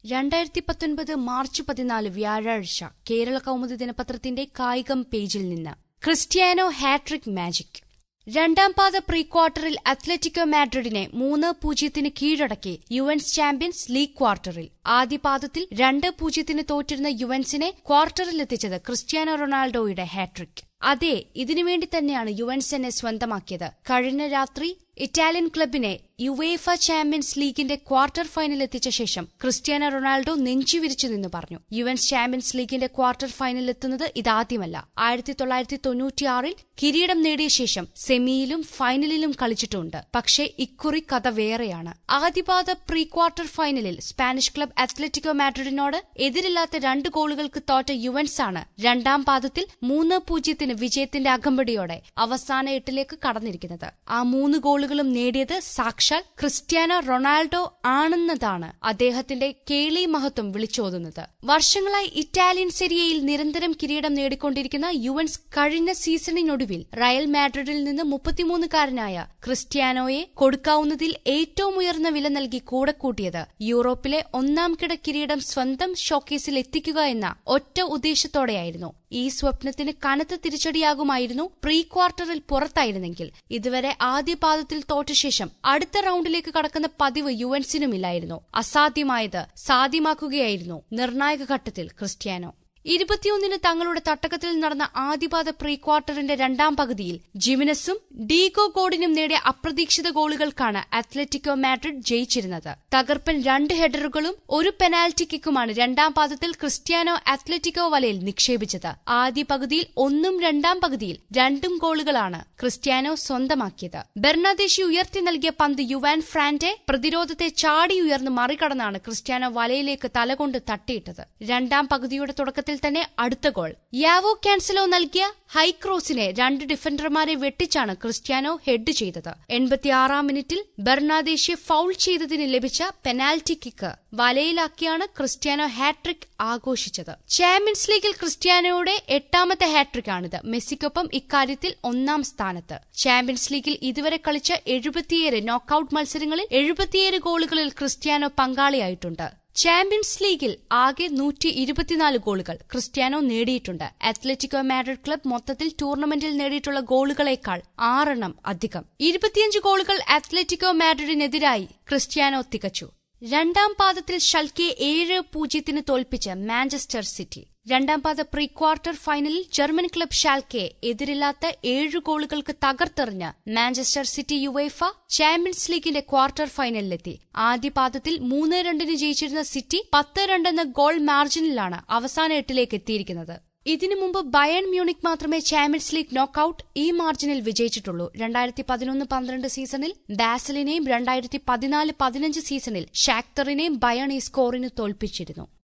രണ്ടായിരത്തി പത്തൊൻപത് മാർച്ച് പതിനാല് വ്യാഴാഴ്ച കേരള കൗമുദി ദിനപത്രത്തിന്റെ കായികം പേജിൽ നിന്ന് ക്രിസ്ത്യാനോ ഹാട്രിക് മാജിക് രണ്ടാം പാദ പ്രീ ക്വാർട്ടറിൽ അത്ലറ്റിക്കോ മാഡ്രിഡിനെ മൂന്ന് പൂജ്യത്തിന് കീഴടക്കി യുവൻസ് ചാമ്പ്യൻസ് ലീഗ് ക്വാർട്ടറിൽ ആദ്യ പാദത്തിൽ രണ്ട് പൂജ്യത്തിന് തോറ്റിരുന്ന യുവൻസിനെ ക്വാർട്ടറിലെത്തിച്ചത് ക്രിസ്ത്യാനോ റൊണാൾഡോയുടെ ഹാട്രിക് അതെ ഇതിനുവേണ്ടി തന്നെയാണ് യുവൻസിനെ സ്വന്തമാക്കിയത് കഴിഞ്ഞ രാത്രി ഇറ്റാലിയൻ ക്ലബിനെ യുവേഫ ചാമ്പ്യൻസ് ലീഗിന്റെ ക്വാർട്ടർ ഫൈനൽ എത്തിച്ച ശേഷം ക്രിസ്ത്യാനോ റൊണാൾഡോ നെഞ്ചുവിരിച്ചു നിന്ന് പറഞ്ഞു യുവൻസ് ചാമ്പ്യൻസ് ലീഗിന്റെ ക്വാർട്ടർ ഫൈനൽ എത്തുന്നത് ഇതാദ്യമല്ല ആയിരത്തി തൊള്ളായിരത്തി തൊണ്ണൂറ്റിയാറിൽ കിരീടം നേടിയ ശേഷം സെമിയിലും ഫൈനലിലും കളിച്ചിട്ടുണ്ട് പക്ഷേ ഇക്കുറി കഥ വേറെയാണ് ആദ്യപാദ പ്രീ ക്വാർട്ടർ ഫൈനലിൽ സ്പാനിഷ് ക്ലബ് അത്ലറ്റിക്കോ മാഡ്രിഡിനോട് എതിരില്ലാത്ത രണ്ട് ഗോളുകൾക്ക് തോറ്റ യുവൻസ് ആണ് രണ്ടാം പാദത്തിൽ മൂന്ന് പൂജ്യത്തിന് വിജയത്തിന്റെ അകമ്പടിയോടെ അവസാന എട്ടിലേക്ക് കടന്നിരിക്കുന്നത് ആ മൂന്ന് ഗോളുകളും നേടിയത് സാക്ഷാൽ ക്രിസ്ത്യാനോ റൊണാൾഡോ ആണെന്നതാണ് അദ്ദേഹത്തിന്റെ കേളി മഹത്വം വിളിച്ചോതുന്നത് വർഷങ്ങളായി ഇറ്റാലിയൻ സെരിയയിൽ നിരന്തരം കിരീടം നേടിക്കൊണ്ടിരിക്കുന്ന യുവൻസ് കഴിഞ്ഞ സീസണിനൊടുവിൽ റയൽ മാഡ്രിഡിൽ നിന്ന് മുപ്പത്തിമൂന്നുകാരനായ ക്രിസ്ത്യാനോയെ കൊടുക്കാവുന്നതിൽ ഏറ്റവും ഉയർന്ന വില നൽകി കൂടെ കൂട്ടിയത് യൂറോപ്പിലെ ഒന്നാം കിട കിരീടം സ്വന്തം ഷോക്കേസിൽ എത്തിക്കുക എന്ന ഒറ്റ ഉദ്ദേശത്തോടെയായിരുന്നു ഈ സ്വപ്നത്തിന് കനത്ത തിരിച്ചടിയാകുമായിരുന്നു പ്രീ ക്വാർട്ടറിൽ പുറത്തായിരുന്നെങ്കിൽ ഇതുവരെ ആദ്യ പാദത്തിൽ തോറ്റ ശേഷം അടുത്ത റൌണ്ടിലേക്ക് കടക്കുന്ന പതിവ് യുവൻസിനുമില്ലായിരുന്നു അസാധ്യമായത് സാധ്യമാക്കുകയായിരുന്നു നിർണായക ഘട്ടത്തിൽ ക്രിസ്ത്യാനോ ഇരുപത്തിയൊന്നിന് തങ്ങളുടെ തട്ടകത്തിൽ നടന്ന ആദ്യപാദ പ്രീ ക്വാർട്ടറിന്റെ രണ്ടാം പകുതിയിൽ ജിമിനസും ഡീഗോ ഗോഡിനും നേടിയ അപ്രതീക്ഷിത ഗോളുകൾക്കാണ് അത്ലറ്റിക്കോ മാഡ്രിഡ് ജയിച്ചിരുന്നത് തകർപ്പൻ രണ്ട് ഹെഡറുകളും ഒരു പെനാൽറ്റി കിക്കുമാണ് രണ്ടാം പാദത്തിൽ ക്രിസ്ത്യാനോ അത്ലറ്റിക്കോ വലയിൽ നിക്ഷേപിച്ചത് ആദ്യ പകുതിയിൽ ഒന്നും രണ്ടാം പകുതിയിൽ രണ്ടും ഗോളുകളാണ് ക്രിസ്ത്യാനോ സ്വന്തമാക്കിയത് ബെർണാദേശി ഉയർത്തി നൽകിയ പന്ത് യുവാൻ ഫ്രാൻറെ പ്രതിരോധത്തെ ചാടി ഉയർന്ന് മറികടന്നാണ് ക്രിസ്ത്യാനോ വലയിലേക്ക് തലകൊണ്ട് തട്ടിയിട്ടത് രണ്ടാം പകുതിയുടെ തുടക്കത്തിൽ തന്നെ അടുത്ത ഗോൾ യാവോ ക്യാൻസലോ നൽകിയ ഹൈക്രോസിനെ രണ്ട് ഡിഫൻഡർമാരെ വെട്ടിച്ചാണ് ക്രിസ്ത്യാനോ ഹെഡ് ചെയ്തത് എൺപത്തിയാറാം മിനിറ്റിൽ ബെർണാദേശിയെ ഫൌൾ ചെയ്തതിന് ലഭിച്ച പെനാൽറ്റി കിക്ക് വലയിലാക്കിയാണ് ക്രിസ്ത്യാനോ ഹാട്രിക് ആഘോഷിച്ചത് ചാമ്പ്യൻസ് ലീഗിൽ ക്രിസ്ത്യാനോയുടെ എട്ടാമത്തെ ഹാട്രിക്കാണിത് മെസ്സിക്കൊപ്പം ഇക്കാര്യത്തിൽ ഒന്നാം സ്ഥാനത്ത് ചാമ്പ്യൻസ് ലീഗിൽ ഇതുവരെ കളിച്ച എഴുപത്തിയേഴ് നോക്കൌട്ട് മത്സരങ്ങളിൽ എഴുപത്തിയേഴ് ഗോളുകളിൽ ക്രിസ്ത്യാനോ പങ്കാളിയായിട്ടുണ്ട് ചാമ്പ്യൻസ് ലീഗിൽ ആകെ നൂറ്റി ഇരുപത്തിനാല് ഗോളുകൾ ക്രിസ്ത്യാനോ നേടിയിട്ടുണ്ട് അത്ലറ്റിക്കോ മാഡ്രിഡ് ക്ലബ് മൊത്തത്തിൽ ടൂർണമെന്റിൽ നേടിയിട്ടുള്ള ഗോളുകളേക്കാൾ ആറെണ്ണം അധികം ഇരുപത്തിയഞ്ച് ഗോളുകൾ അത്ലറ്റിക്കോ മാഡ്രിഡിനെതിരായി ക്രിസ്ത്യാനോ തികച്ചു രണ്ടാം പാദത്തിൽ ഷൽക്കെ ഏഴ് പൂജ്യത്തിന് തോൽപ്പിച്ച് മാഞ്ചസ്റ്റർ സിറ്റി രണ്ടാം പാദ പ്രീ ക്വാർട്ടർ ഫൈനലിൽ ജർമ്മൻ ക്ലബ് ഷാൽക്കെ എതിരില്ലാത്ത ഏഴ് ഗോളുകൾക്ക് തകർത്തെറിഞ്ഞ് മാഞ്ചസ്റ്റർ സിറ്റി യുവേഫ ചാമ്പ്യൻസ് ലീഗിന്റെ ക്വാർട്ടർ ഫൈനലിലെത്തി ആദ്യ പാദത്തിൽ മൂന്ന് രണ്ടിന് ജയിച്ചിരുന്ന സിറ്റി പത്ത് രണ്ടെന്ന ഗോൾ മാർജിനിലാണ് അവസാന എട്ടിലേക്ക് എത്തിയിരിക്കുന്നത് ഇതിനു മുമ്പ് ബയൺ മ്യൂണിക് മാത്രമേ ചാമ്പ്യൻസ് ലീഗ് നോക്കൌട്ട് ഈ മാർജിനിൽ വിജയിച്ചിട്ടുള്ളൂ രണ്ടായിരത്തി പതിനൊന്ന് പന്ത്രണ്ട് സീസണിൽ ബാസലിനെയും രണ്ടായിരത്തി പതിനാല് പതിനഞ്ച് സീസണിൽ ഷാക്തറിനെയും ബയൺ ഈ സ്കോറിന് തോൽപ്പിച്ചിരുന്നു